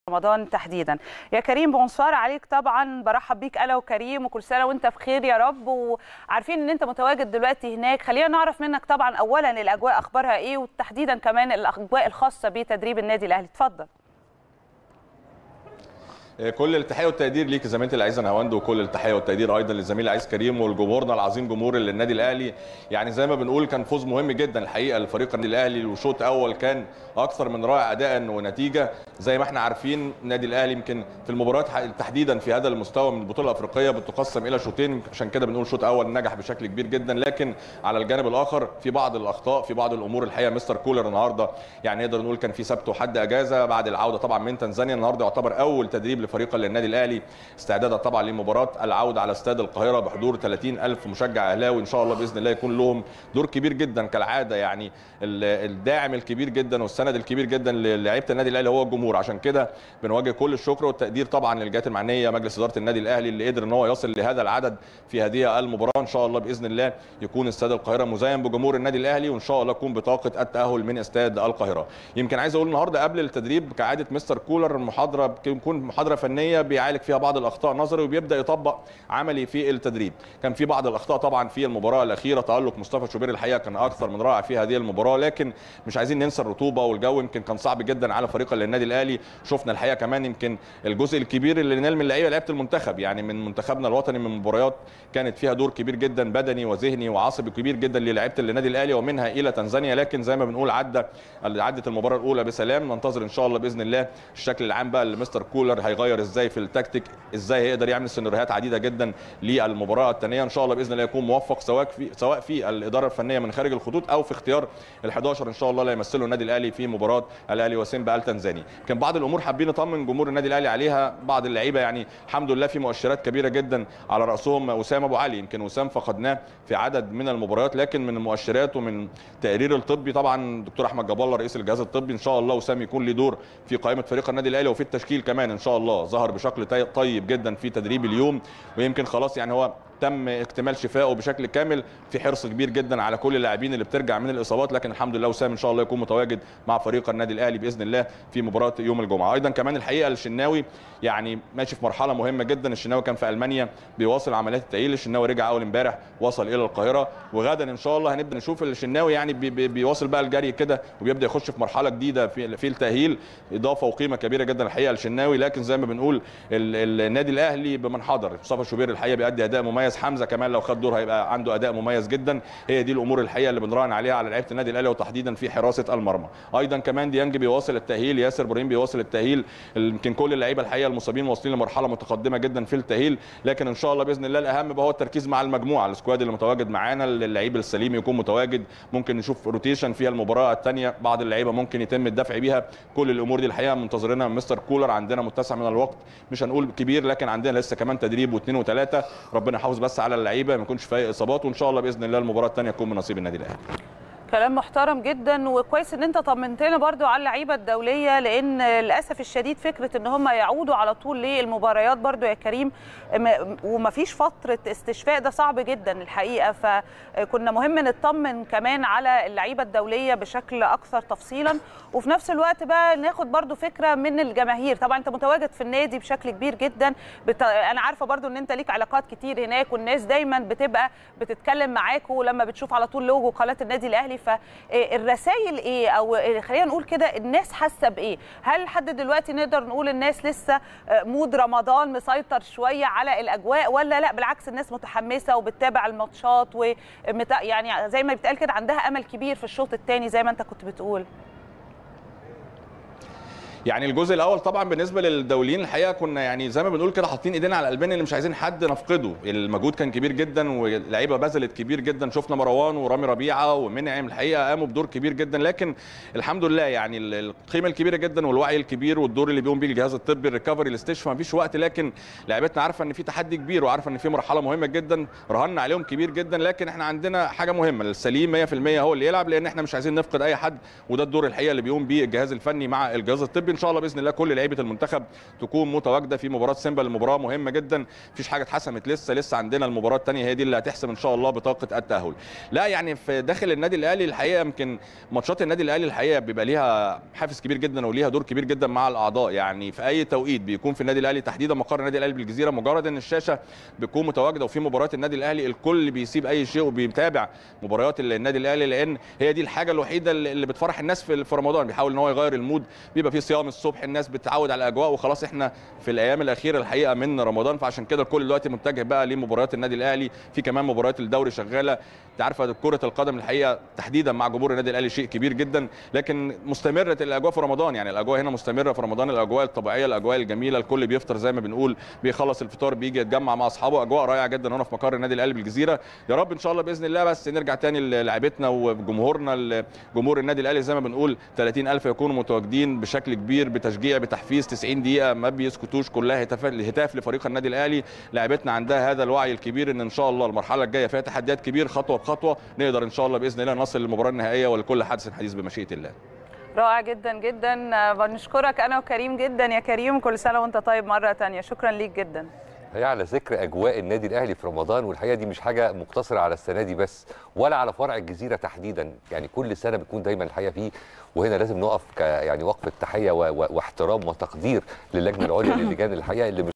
رمضان تحديدا يا كريم بونسوار عليك طبعا برحب بيك انا وكريم وكل سنه وانت بخير يا رب وعارفين ان انت متواجد دلوقتي هناك خلينا نعرف منك طبعا اولا الاجواء اخبارها ايه وتحديدا كمان الاجواء الخاصه بتدريب النادي الاهلي اتفضل كل التحيه والتقدير ليك زميلتي العزيزه نهاوند وكل التحيه والتقدير ايضا للزميل عايز كريم والجمهورنا العظيم جمهور النادي الاهلي يعني زي ما بنقول كان فوز مهم جدا الحقيقه لفريق النادي الاهلي وشوط اول كان اكثر من رائع اداء ونتيجه زي ما احنا عارفين النادي الاهلي يمكن في المباريات تحديدا في هذا المستوى من البطوله الافريقيه بتقسم الى شوطين عشان كده بنقول شوط اول نجح بشكل كبير جدا لكن على الجانب الاخر في بعض الاخطاء في بعض الامور الحقيقه مستر كولر النهارده يعني نقدر نقول كان في سبت وحد اجازه بعد العوده طبعا من تنزانيا النهارده يعتبر اول تدريب لفريق النادي الاهلي استعدادا طبعا لمباراه العوده على استاد القاهره بحضور 30 الف مشجع اهلاوي ان شاء الله باذن الله يكون لهم دور كبير جدا كالعاده يعني الداعم الكبير جدا والسند الكبير جدا للاعيبه النادي الاهلي هو الجمهور عشان كده بنوجه كل الشكر والتقدير طبعا للجهات المعنيه مجلس اداره النادي الاهلي اللي قدر ان هو يصل لهذا العدد في هذه المباراه ان شاء الله باذن الله يكون استاد القاهره مزين بجمهور النادي الاهلي وان شاء الله يكون بطاقه التاهل من استاد القاهره يمكن عايز اقول النهارده قبل التدريب كعاده مستر كولر المحاضره بتكون محاضره فنيه بيعالج فيها بعض الاخطاء نظري وبيبدا يطبق عملي في التدريب كان في بعض الاخطاء طبعا في المباراه الاخيره تالق مصطفى شوبير الحقيقه كان اكثر من رائع في هذه المباراه لكن مش عايزين ننسى الرطوبه والجو يمكن كان صعب جدا على فريق النادي الاهلي شفنا الحقيقه كمان يمكن الجزء الكبير اللي نال من اللعيبه لعيبه المنتخب يعني من منتخبنا الوطني من مباريات كانت فيها دور كبير جدا بدني وذهني وعصبي كبير جدا للاعيبه النادي الاهلي ومنها الى تنزانيا لكن زي ما بنقول عدى عدت المباراه الاولى بسلام ننتظر ان شاء الله باذن الله الشكل العام بقى اللي مستر كولر هيغير ازاي في التكتيك ازاي هيقدر يعمل سيناريوهات عديده جدا للمباراه الثانيه ان شاء الله باذن الله يكون موفق سواء في سواء في الاداره الفنيه من خارج الخطوط او في اختيار ال11 ان شاء الله اللي يمثلوا النادي الاهلي في مباراه الاهلي وسيمبا التنزاني كان بعض الامور حابين نطمن جمهور النادي الاهلي عليها بعض اللعيبه يعني الحمد لله في مؤشرات كبيره جدا على راسهم وسام ابو علي يمكن وسام فقدناه في عدد من المباريات لكن من المؤشرات ومن تقرير الطبي طبعا دكتور احمد جاب الله رئيس الجهاز الطبي ان شاء الله وسام يكون له دور في قائمه فريق النادي الاهلي وفي التشكيل كمان ان شاء الله ظهر بشكل طيب جدا في تدريب اليوم ويمكن خلاص يعني هو تم اكتمال شفائه بشكل كامل في حرص كبير جدا على كل اللاعبين اللي بترجع من الاصابات لكن الحمد لله وسام ان شاء الله يكون متواجد مع فريق النادي الاهلي باذن الله في مباراه يوم الجمعه ايضا كمان الحقيقه الشناوي يعني ماشي في مرحله مهمه جدا الشناوي كان في المانيا بيواصل عمليات التاهيل الشناوي رجع اول امبارح وصل الى القاهره وغدا ان شاء الله هنبدا نشوف الشناوي يعني بي بي بيواصل بقى الجري كده وبيبدا يخش في مرحله جديده في في التاهيل اضافه وقيمه كبيره جدا الحقيقه للشناوي لكن زي ما بنقول النادي الاهلي بمن حضر مصطفى شوبير الحقيقه بيأدي اداء مميز حمزه كمان لو خد دور هيبقى عنده اداء مميز جدا هي دي الامور الحقيقه اللي بنراهن عليها على لعيبه النادي الاهلي وتحديدا في حراسه المرمى ايضا كمان ديانج بيواصل التاهيل ياسر ابراهيم بيواصل التاهيل يمكن كل اللعيبه الحقيقه المصابين واصلين لمرحله متقدمه جدا في التاهيل لكن ان شاء الله باذن الله الاهم بقى هو التركيز مع المجموعه السكواد اللي متواجد معانا اللعيب السليم يكون متواجد ممكن نشوف روتيشن فيها المباراه الثانيه بعض اللعيبه ممكن يتم الدفع بيها كل الامور دي الحقيقه منتظرينها من مستر كولر عندنا متسع من الوقت مش هنقول كبير لكن عندنا لسه كمان تدريب واثنين وثلاثه ربنا يحافظ بس على اللعيبه ما يكونش فيها اصابات وان شاء الله باذن الله المباراه الثانيه تكون من نصيب النادي الاهلي كلام محترم جدا وكويس ان انت طمنتنا برضو على اللعيبه الدوليه لان للاسف الشديد فكره ان هم يعودوا على طول للمباريات برضو يا كريم ومفيش فتره استشفاء ده صعب جدا الحقيقه فكنا مهم نطمن كمان على اللعيبه الدوليه بشكل اكثر تفصيلا وفي نفس الوقت بقى ناخد برضو فكره من الجماهير طبعا انت متواجد في النادي بشكل كبير جدا بت... انا عارفه برضو ان انت ليك علاقات كتير هناك والناس دايما بتبقى بتتكلم معاك ولما بتشوف على طول لوجو قناه النادي الاهلي فالرسائل ايه او خلينا نقول كده الناس حاسه بايه هل لحد دلوقتي نقدر نقول الناس لسه مود رمضان مسيطر شويه على الاجواء ولا لا بالعكس الناس متحمسه وبتتابع الماتشات و يعني زي ما بيتقال كده عندها امل كبير في الشوط الثاني زي ما انت كنت بتقول يعني الجزء الاول طبعا بالنسبه للدوليين الحقيقه كنا يعني زي ما بنقول كده حاطين ايدينا على قلبنا اللي مش عايزين حد نفقده المجهود كان كبير جدا واللعيبه بذلت كبير جدا شفنا مروان ورامي ربيعه ومنعم الحقيقه قاموا بدور كبير جدا لكن الحمد لله يعني القيمه الكبيره جدا والوعي الكبير والدور اللي بيقوم بيه الجهاز الطبي الريكفري الاستشفاء مفيش وقت لكن لعيبتنا عارفه ان في تحدي كبير وعارفه ان في مرحله مهمه جدا رهنا عليهم كبير جدا لكن احنا عندنا حاجه مهمه السليم 100% هو اللي يلعب لان احنا مش عايزين نفقد اي حد وده الدور الحقيقه اللي بيقوم بيه الجهاز الفني مع الجهاز الطبي ربي ان شاء الله باذن الله كل لعيبه المنتخب تكون متواجده في مباراه سيمبا المباراه مهمه جدا مفيش حاجه اتحسمت لسه لسه عندنا المباراه الثانيه هي دي اللي هتحسم ان شاء الله بطاقه التاهل لا يعني في داخل النادي الاهلي الحقيقه يمكن ماتشات النادي الاهلي الحقيقه بيبقى ليها حافز كبير جدا وليها دور كبير جدا مع الاعضاء يعني في اي توقيت بيكون في النادي الاهلي تحديدا مقر النادي الاهلي بالجزيره مجرد ان الشاشه بتكون متواجده وفي مباريات النادي الاهلي الكل بيسيب اي شيء وبيتابع مباريات النادي الاهلي لان هي دي الحاجه الوحيده اللي بتفرح الناس في في رمضان بيحاول ان هو يغير المود بيبقى في صيام الصبح الناس بتتعود على الاجواء وخلاص احنا في الايام الاخيره الحقيقه من رمضان فعشان كده الكل دلوقتي متجه بقى لمباريات النادي الاهلي في كمان مباريات الدوري شغاله انت عارفه كره القدم الحقيقه تحديدا مع جمهور النادي الاهلي شيء كبير جدا لكن مستمره الاجواء في رمضان يعني الاجواء هنا مستمره في رمضان الاجواء الطبيعيه الاجواء الجميله الكل بيفطر زي ما بنقول بيخلص الفطار بيجي يتجمع مع اصحابه اجواء رائعه جدا هنا في مقر النادي الاهلي بالجزيره يا رب ان شاء الله باذن الله بس نرجع تاني للاعبتنا وجمهورنا جمهور النادي الاهلي زي ما بنقول 30000 يكونوا متواجدين بشكل كبير بتشجيع بتحفيز 90 دقيقه ما بيسكتوش كلها هتاف هتاف لفريق النادي الاهلي لاعبتنا عندها هذا الوعي الكبير ان ان شاء الله المرحله الجايه فيها تحديات كبير خطوه بخطوه نقدر ان شاء الله باذن الله نصل للمباراه النهائيه ولكل حدث حديث بمشيئه الله رائع جدا جدا بنشكرك انا وكريم جدا يا كريم كل سنه وانت طيب مره تانية شكرا ليك جدا هي على ذكر اجواء النادي الاهلي في رمضان والحقيقه دي مش حاجه مقتصره على السنه دي بس ولا على فرع الجزيره تحديدا يعني كل سنه بتكون دايما الحقيقه فيه وهنا لازم نقف يعني وقفه تحيه واحترام وتقدير للجنه العليا للجان الحقيقه اللي